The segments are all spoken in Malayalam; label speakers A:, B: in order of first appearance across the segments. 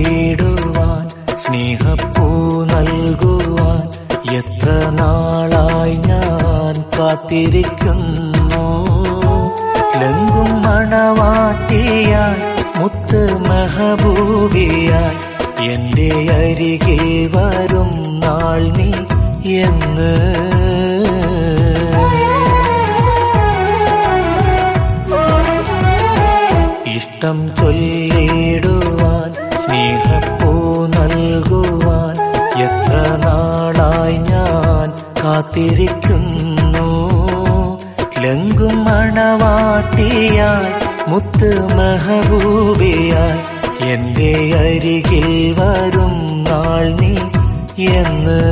A: ചൊല്ലിടുവാൻ സ്നേഹപ്പൂ നൽകുവാൻ എത്ര നാളായി ഞാൻ കാത്തിരിക്കുന്നു ലങ്കും മണവാട്ടിയായി മുത്ത് മെഹബൂബിയായി എന്റെ അരികിൽ വരും നാൾ നീ എന്ന് ഇഷ്ടം ചൊല്ലിടുവാൻ സ്നേഹപ്പൂ നൽകുവാൻ എത്ര നാളായി ഞാൻ കാത്തിരിക്കുന്നു ലങ്കും മണവാട്ടിയായി മുത്ത് മെഹബൂബിയായി എന്റെ അരികിൽ വരും നാൾ നീ എന്ന്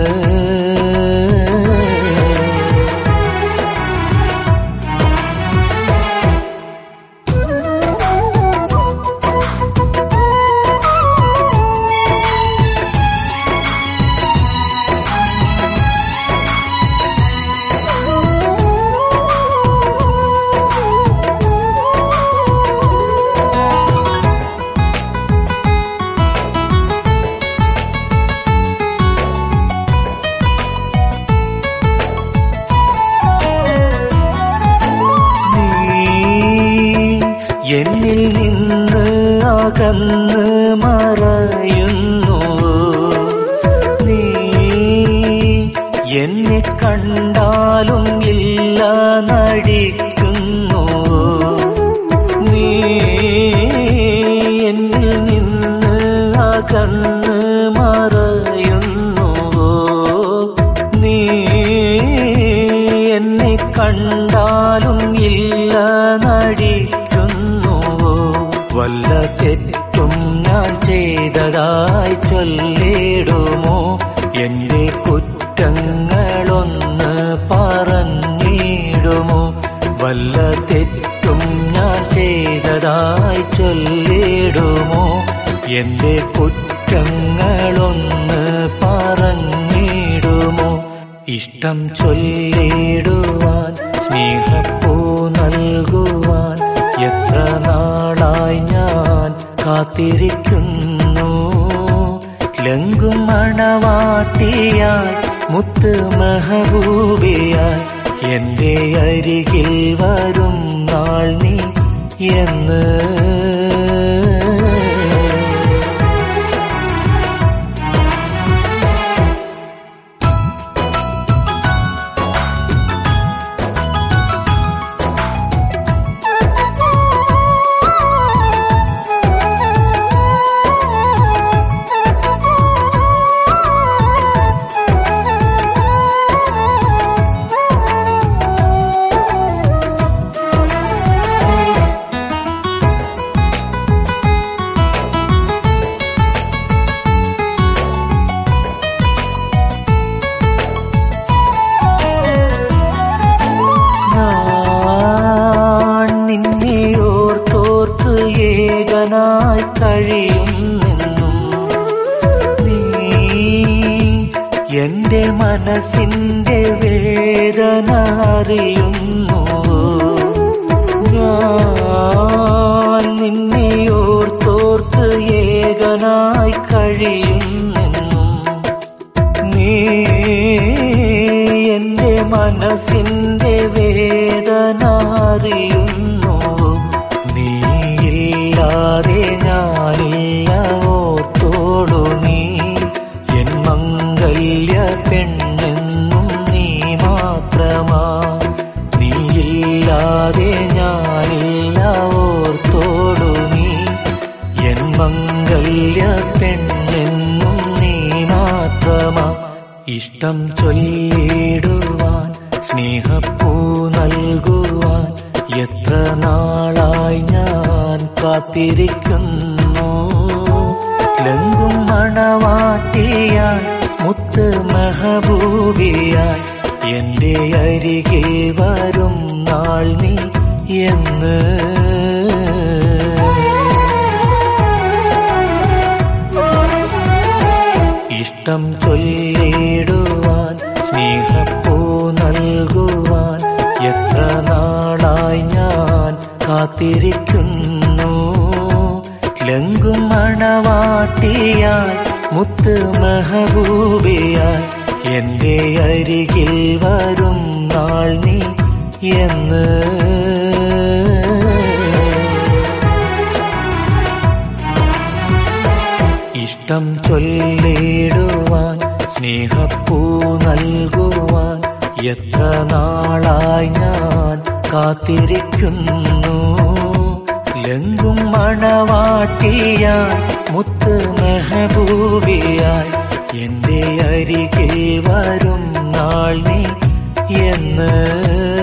A: നീ എന്നിൽ നിന്ന് അകന്ന് മറയുന്നു നീ എന്നെ കണ്ടാലും ഇല്ല നടിക്കുന്നു നീ എന്നിൽ നിന്ന് അകന്ന് മറയുന്നു നീ എന്നെ കണ്ടാലും ഇല്ല നടിക്കുന്നു വല്ല തെറ്റും ഞാൻ ചെയ്തതായി ചൊല്ലിടുമോ എന്റെ കുറ്റങ്ങളൊന്ന് പറഞ്ഞിടുമോ വല്ല തെറ്റും ഞാൻ ചെയ്തതായി ചൊല്ലിടുമോ എന്റെ കുറ്റങ്ങളൊന്ന് പറഞ്ഞിടുമോ ഇഷ്ടം ചൊല്ലിടുവാൻ സ്നേഹപ്പൂ നൽകുവാൻ എത്ര നാളായി ഞാൻ കാത്തിരിക്കുന്നു ലങ്കും മണവാട്ടിയായി മുത്ത് മെഹബൂബിയായി എന്റെ അരികിൽ വരും നാൾ നീ എന്ന് ഞാൻ നിന്നെ ഓർത്തോർത്ത് ഏകനായി കഴിയുന്നെന്നും നീ എന്റെ മനസ്സിന്റെ വേദന അറിയുന്നു ഞാൻ നിന്നെ ഓർത്തോർത്ത് ഏകനായി കഴിയുന്നെന്നും നീ എന്റെ മനസ്സിന്റെ വേദന അറിയുന്നു നീയില്ലാതെ ഞാനില്ല ഓർത്തോടു നീ എൻ മംഗല്യ പെണ്ണെന്നും നീ മാത്രമാ നീയില്ലാതെ ഞാനില്ല ഓർത്തോടു നീ എൻ മംഗല്യ പെണ്ണെന്നും നീ മാത്രമാ ഇഷ്ടം ചൊല്ലിടുവാൻ സ്നേഹപ്പൂ നൽകുവാൻ എത്ര നാളായി ഞാൻ കാത്തിരിക്കുന്നു ലങ്കും മണവാട്ടിയായി മുത്ത് മെഹബൂബിയായി എന്റെ അരികിൽ വരും നാൾ നീ എന്ന് ഇഷ്ടം ചൊല്ലിടുവാൻ സ്നേഹപ്പൂ നൽകുവാൻ എത്ര നാളായി ഞാൻ കാത്തിരിക്കുന്നു ലങ്കും മണവാട്ടിയായി മുത്ത് മെഹബൂബിയായി എന്റെ അരികിൽ വരും നാൾ നീ എന്ന് ഇഷ്ടം ചൊല്ലിടുവാൻ സ്നേഹപ്പൂ നൽകുവാൻ എത്ര നാളായി ഞാൻ കാത്തിരിക്കുന്നു ലങ്കും മണവാട്ടിയായി മുത്ത് മെഹബൂബിയായി എന്റെ അരികിൽ വരും നാൾ നീ എന്ന്